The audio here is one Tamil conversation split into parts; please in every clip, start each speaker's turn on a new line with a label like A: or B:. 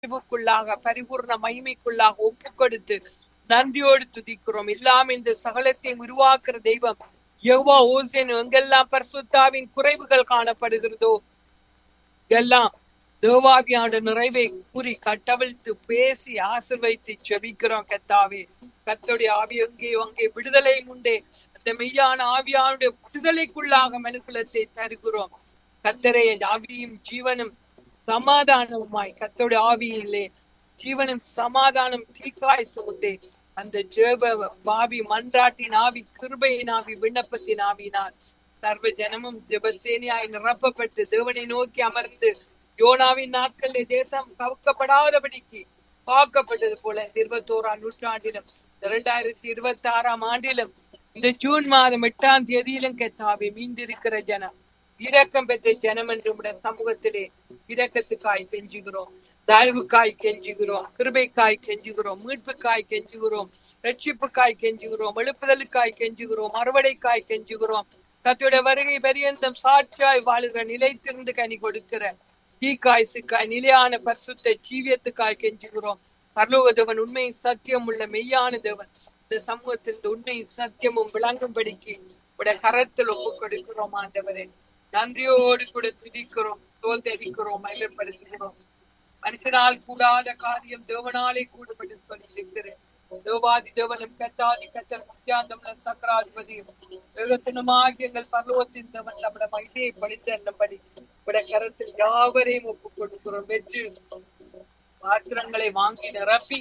A: அறிவுக்குள்ளாக பரிபூர்ண மகிமைக்குள்ளாக ஒப்பு கொடுத்து நன்றியோடு துதிக்கிறோம் இல்லாம இந்த சகலத்தையும் உருவாக்குற தெய்வம் எவ்வா ஓசேன் எங்கெல்லாம் பரிசுத்தாவின் குறைவுகள் காணப்படுகிறதோ எல்லாம் தேவாவியான நிறைவை கூறி கட்டவிழ்த்து பேசி ஆசிர்வைத்து செபிக்கிறோம் கத்தாவே கத்தோடைய ஆவி எங்கே அங்கே விடுதலை உண்டே அந்த மெய்யான ஆவியானுடைய விடுதலைக்குள்ளாக மனுக்குலத்தை தருகிறோம் கத்தரை ஆவியும் ஜீவனும் சமாதானமுமாய் கத்தோடைய ஆவியிலே ஜீவனும் சமாதானம் தீக்காய் சுமந்தே அந்த ஜேப பாவி மன்றாட்டின் ஆவி கிருபையின் ஆவி விண்ணப்பத்தின் ஆவினால் சர்வ ஜனமும் ஜெபசேனியாய் நிரப்பப்பட்டு தேவனை நோக்கி அமர்ந்து யோனாவின் நாட்களில் தேசம் கவுக்கப்படாதபடிக்கு காக்கப்பட்டது போல இருபத்தோராம் நூற்றாண்டிலும் இரண்டாயிரத்தி இருபத்தி ஆறாம் ஆண்டிலும் இந்த ஜூன் மாதம் எட்டாம் தேதியிலும் கெத்தாவே மீண்டிருக்கிற ஜனம் இரக்கம் பெற்ற ஜனம் என்று உடைய சமூகத்திலே இரக்கத்துக்காய் கெஞ்சுகிறோம் தயவுக்காய் கெஞ்சுகிறோம் கிருபைக்காய் கெஞ்சுகிறோம் மீட்புக்காய் கெஞ்சுகிறோம் ரட்சிப்புக்காய் கெஞ்சுகிறோம் எழுப்புதலுக்காய் கெஞ்சுகிறோம் அறுவடைக்காய் கெஞ்சுகிறோம் கத்தோட வருகை பரியந்தம் சாட்சியாய் வாழுகிற நிலைத்திருந்து கனி கொடுக்கிற தீக்காய் சிக்காய் நிலையான பரிசுத்த ஜீவியத்துக்காய் கெஞ்சுகிறோம் பரலோக தேவன் உண்மையின் சத்தியம் உள்ள மெய்யான தேவன் இந்த சமூகத்தின் உண்மையின் சத்தியமும் விளங்கும்படிக்கு உடைய கரத்தில் ஒப்பு கொடுக்கிறோம் ஆண்டவரே நன்றியோடு கூட துதிக்கிறோம் தோல் தெரிக்கிறோம் மகிழ்ப்படுத்துகிறோம் மனுஷனால் கூடாத காரியம் தேவனாலே கூடுபட்டு சொல்லியிருக்கிறேன் தேவாதி தேவனும் கத்தாதி கத்தர் முத்தியாந்தம் சக்கராதிபதியும் விவசனமாகி எங்கள் பருவத்தின் தேவன் நம்முடைய மகிழ்ச்சியை படித்து என்னபடி உடைய கரத்தில் யாவரையும் ஒப்பு கொடுக்கிறோம் வெற்றி பாத்திரங்களை வாங்கி நிரப்பி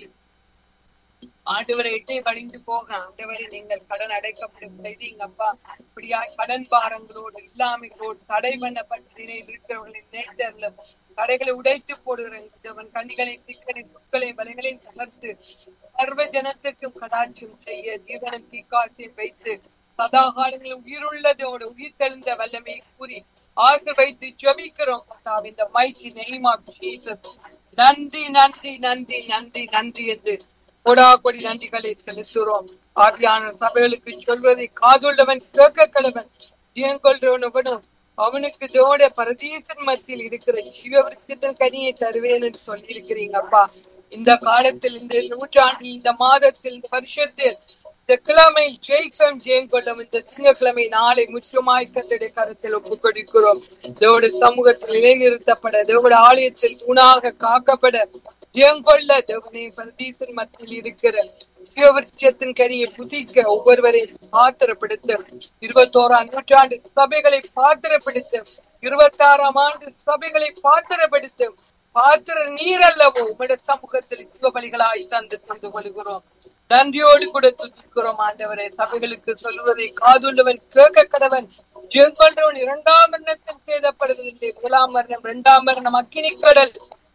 A: ஆண்டவரை எட்டே கடிந்து போக ஆண்டவரை நீங்கள் கடன் அடைக்கப்படும் செய்தீங்க அப்பா இப்படியா கடன் பாரங்களோடு இல்லாமைகளோடு தடை பண்ணப்பட்ட இருக்கிறவர்களின் நேட்டர்ல தடைகளை உடைத்து போடுகிறவன் கண்ணிகளை சிக்கனை புட்களை வலைகளை தகர்த்து சர்வ ஜனத்துக்கும் கடாட்சியம் செய்ய ஜீவனம் தீக்காட்சியம் வைத்து சதா காலங்களில் உயிருள்ளதோடு உயிர் தெளிந்த வல்லமை கூறி ஆசை வைத்து ஜபிக்கிறோம் இந்த மைச்சி நெய்மா நன்றி நன்றி நன்றி நன்றி நன்றி என்று கொடா கொடி நன்றிகளை செலுத்துகிறோம் ஆவியான சபைகளுக்கு சொல்வதை காதுள்ளவன் கேட்க கடவன் ஜீவன்கொள்றவனும் அவனுக்கு தோட பரதீசன் மத்தியில் இருக்கிற ஜீவவிருத்தத்தின் கனியை தருவேன் என்று சொல்லி இருக்கிறீங்க அப்பா இந்த காலத்தில் இந்த நூற்றாண்டில் இந்த மாதத்தில் இந்த வருஷத்தில் இந்த கிழமை ஜெயிக்கம் ஜெயங்கொள்ளும் இந்த திங்கக்கிழமை நாளை முற்றிலுமாய் கத்தடைய கருத்தில் ஒப்புக் கொடுக்கிறோம் தேவோட சமூகத்தில் நிலைநிறுத்தப்பட தேவோட ஆலயத்தில் தூணாக காக்கப்பட ஜெயங்கொள்ள தேவனை பரதீசன் மத்தியில் இருக்கிற சிவவிருட்சத்தின் கரியை புதிக்க ஒவ்வொருவரை பாத்திரப்படுத்த இருபத்தோராம் நூற்றாண்டு சபைகளை பாத்திரப்படுத்த இருபத்தி ஆறாம் ஆண்டு சபைகளை பாத்திரப்படுத்த பாத்திர நீர் அல்லவோ உமட சமூகத்தில் சிவபலிகளாய் தந்து தந்து கொள்கிறோம் நன்றியோடு கூட துதிக்கிறோம் ஆண்டவரை சபைகளுக்கு சொல்வதை காதுள்ளவன் கேட்க கடவன் ஜெயங்கொள்றவன் இரண்டாம் மரணத்தில் சேதப்படுவதில்லை முதலாம் மரணம் இரண்டாம் மரணம் அக்கினி கடல்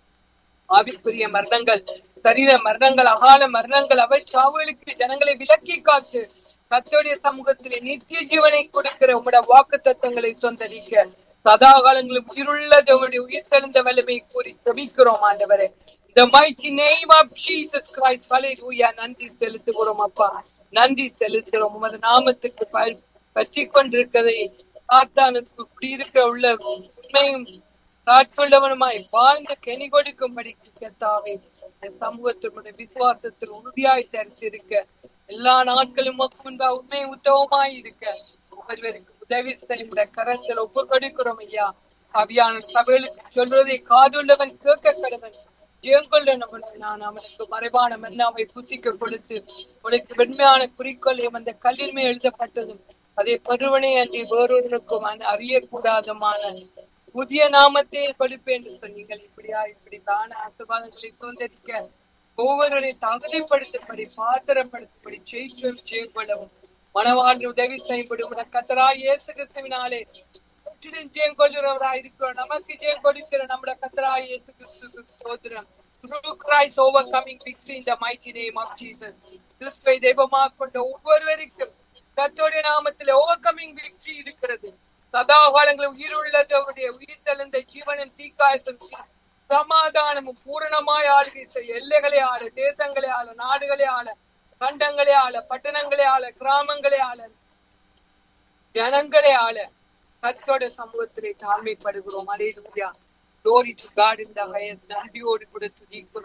A: ஆவிக்குரிய மரணங்கள் சரீர மரணங்கள் அகால மரணங்கள் அவை சாவுகளுக்கு ஜனங்களை விலக்கி காத்து கத்தோடைய சமூகத்திலே நித்திய ஜீவனை கொடுக்கிற உங்களோட வாக்கு தத்துவங்களை சொந்தரிக்க சதா காலங்களும் உயிருள்ள தேவனுடைய உயிர் தெளிந்த வல்லமை கூறி ஜபிக்கிறோம் ஆண்டவரே இந்த mighty name of Jesus Christ ஹalleluya நன்றி செலுத்துகிறோம் அப்பா நன்றி செலுத்துகிறோம் உமது நாமத்துக்கு பற்றி கொண்டிருக்கதை சாத்தானுக்கு குடியிருக்க உள்ள உண்மையும் காட்கொண்டவனுமாய் வாழ்ந்த கெனி கொடுக்கும்படி கத்தாவே சமூகத்தினுடைய விசுவாசத்தில் உறுதியாய் தரிசிருக்க எல்லா நாட்களும் முன்பா உண்மை உத்தவமாய் இருக்க ஒருவருக்கு உதவி செய்கிற கரத்தில் ஒப்பு கொடுக்கிறோம் ஐயா அவியான சபைகளுக்கு சொல்வதை காதுள்ளவன் கேட்க கடவன் ஜெயங்கொள்ளவன் நான் அவனுக்கு மறைவான மன்னாவை புசிக்க கொடுத்து உனக்கு வெண்மையான குறிக்கோளை அந்த கல்லின் மேல் எழுதப்பட்டதும் அதை பருவனை அன்றி வேறொருவனுக்கும் அறியக்கூடாதமான புதிய நாமத்தை கொடுப்பேன் என்று சொன்னீங்கள் இப்படியா இப்படி தான ஆசுவாதங்களை தோந்தரிக்க ஒவ்வொருவரை தகுதிப்படுத்தும்படி பாத்திரப்படுத்தும்படி செய்யும் செய்யப்படவும் மனவாழ்வு உதவி செய்யப்படும் கத்தராய் இயேசு கிறிஸ்துவினாலே ஜெயம் கொள்கிறவராய் இருக்கிறோம் நமக்கு ஜெயம் கொடுக்கிற நம்முடைய கத்தராய் இயேசு கிறிஸ்து சோதரம் through Christ overcoming victory in the mighty name of Jesus. கிறிஸ்துவை தெய்வமாக கொண்ட ஒவ்வொருவருக்கும் கத்தோடைய நாமத்தில் ஓவர்கமிங் விக்டரி இருக்கிறது சதா காலங்களும் உயிருள்ளதவருடைய உயிர் தெளிந்த ஜீவனும் தீக்காயத்தும் சமாதானமும் பூரணமாய் ஆளுகை செய்ய எல்லைகளை ஆள தேசங்களை ஆள நாடுகளை ஆள கண்டங்களை ஆள பட்டணங்களை ஆள கிராமங்களை ஆள ஜனங்களை ஆள கத்தோட சமூகத்திலே தாழ்மைப்படுகிறோம் அலேலூயா Glory to God in the highest. நன்றியோடு கூட துதிக்கிறோம்